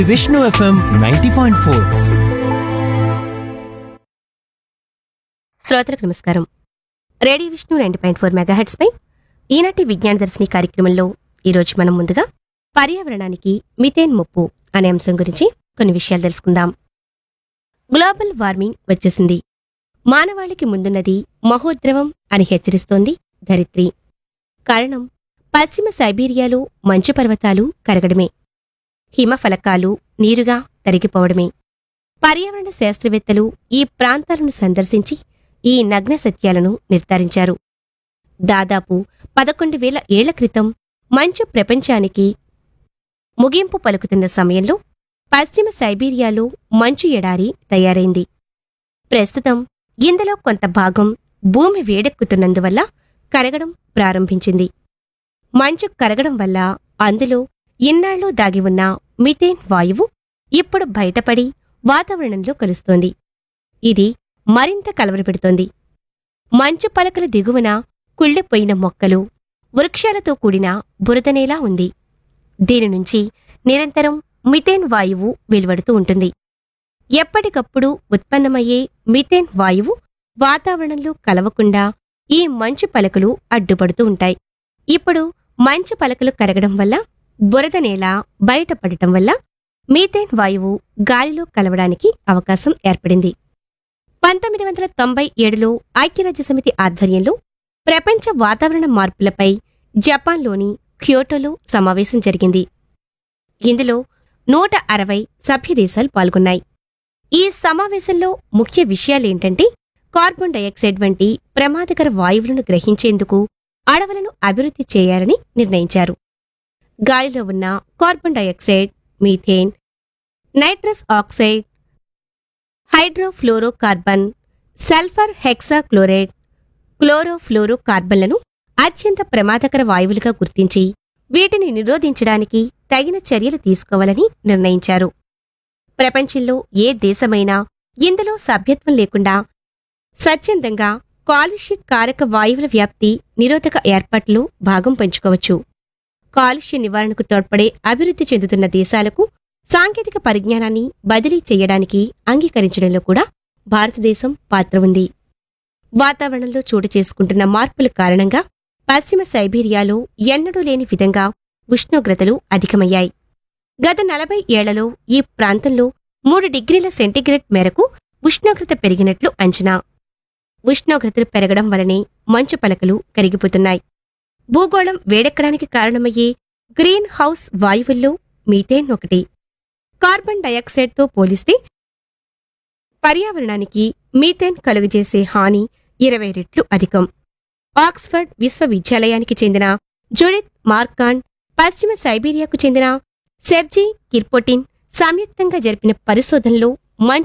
Vishnu FM ninety point four శ్రోతలకు నమస్కారం radio Vishnu ninety point four megahertz పై ఈనాటి విజ్ఞాన దర్శిని కార్యక్రమంలో ఈరోజు మనం ముందుగా పర్యావరణానికి మిథేన్ ముప్పు అనే అంశం గురించి కొన్ని విషయాలు తెలుసుకుందాం గ్లోబల్ వార్మింగ్ వచ్చేసింది మానవాళికి ముందున్నది మహోద్రవం అని హెచ్చరిస్తోంది ధరిత్రి కారణం పశ్చిమ సైబీరియాలో మంచు పర్వతాలు కరగడమే హిమఫలకాలు నీరుగా తరిగిపోవడమే పర్యావరణ శాస్త్రవేత్తలు ఈ ప్రాంతాలను సందర్శించి ఈ నగ్న సత్యాలను నిర్ధారించారు దాదాపు పదకొండు వేల ఏళ్ల క్రితం మంచు ప్రపంచానికి ముగింపు పలుకుతున్న సమయంలో పశ్చిమ సైబీరియాలో మంచు ఎడారి తయారైంది ప్రస్తుతం ఇందులో కొంత భాగం భూమి వేడెక్కుతున్నందువల్ల కరగడం ప్రారంభించింది మంచు కరగడం వల్ల అందులో ఇన్నాళ్లు దాగి ఉన్న మిథేన్ వాయువు ఇప్పుడు బయటపడి వాతావరణంలో కలుస్తోంది ఇది మరింత కలవరపెడుతోంది మంచు పలకల దిగువన కుళ్ళిపోయిన మొక్కలు వృక్షాలతో కూడిన బురదనేలా ఉంది దీని నుంచి నిరంతరం మిథేన్ వాయువు వెలువడుతూ ఉంటుంది ఎప్పటికప్పుడు ఉత్పన్నమయ్యే మిథేన్ వాయువు వాతావరణంలో కలవకుండా ఈ మంచు పలకలు అడ్డుపడుతూ ఉంటాయి ఇప్పుడు మంచు పలకలు కరగడం వల్ల బురద నేల బయటపడటం వల్ల మీథేన్ వాయువు గాలిలో కలవడానికి అవకాశం ఏర్పడింది పంతొమ్మిది వందల తొంభై ఏడులో ఐక్యరాజ్య సమితి ఆధ్వర్యంలో ప్రపంచ వాతావరణ మార్పులపై జపాన్లోని క్యోటోలో సమావేశం జరిగింది ఇందులో నూట అరవై సభ్యదేశాలు పాల్గొన్నాయి ఈ సమావేశంలో ముఖ్య విషయాలేంటంటే కార్బన్ డయాక్సైడ్ వంటి ప్రమాదకర వాయువులను గ్రహించేందుకు అడవులను అభివృద్ధి చేయాలని నిర్ణయించారు గాలిలో ఉన్న carbon dioxide methane nitrous oxide hydrofluorocarbon sulphur hexachloride క్లోరోఫ్లోరోకార్బన్లను అత్యంత ప్రమాదకర వాయువులుగా గుర్తించి వీటిని నిరోధించడానికి తగిన చర్యలు తీసుకోవాలని నిర్ణయించారు ప్రపంచంలో ఏ దేశమైనా ఇందులో సభ్యత్వం లేకుండా స్వచ్ఛందంగా కాలుష్య కారక వాయువుల వ్యాప్తి నిరోధక ఏర్పాట్లు భాగం పంచుకోవచ్చు కాలుష్య నివారణకు తోడ్పడే అభివృద్ధి చెందుతున్న దేశాలకు సాంకేతిక పరిజ్ఞానాన్ని బదిలీ చేయడానికి అంగీకరించడంలో కూడా భారతదేశం పాత్ర ఉంది వాతావరణంలో చోటు చేసుకుంటున్న మార్పుల కారణంగా పశ్చిమ సైబీరియాలో ఎన్నడూ లేని విధంగా ఉష్ణోగ్రతలు అధికమయ్యాయి గత నలభై ఏళ్లలో ఈ ప్రాంతంలో మూడు డిగ్రీల సెంటీగ్రేడ్ మేరకు ఉష్ణోగ్రత పెరిగినట్లు అంచనా ఉష్ణోగ్రతలు పెరగడం వలనే మంచు పలకలు కరిగిపోతున్నాయి భూగోళం వేడెక్కడానికి కారణమయ్యే గ్రీన్ హౌస్ వాయువుల్లో మీథేన్ ఒకటి కార్బన్ డయాక్సైడ్తో పోలిస్తే పర్యావరణానికి మీథేన్ కలుగజేసే హాని ఇరవై రెట్లు అధికం ఆక్స్ఫర్డ్ విశ్వవిద్యాలయానికి చెందిన జుడిత్ మార్కాండ్ పశ్చిమ సైబీరియాకు చెందిన సెర్జీ కిర్పోటిన్ సంయుక్తంగా జరిపిన పరిశోధనలో మంచు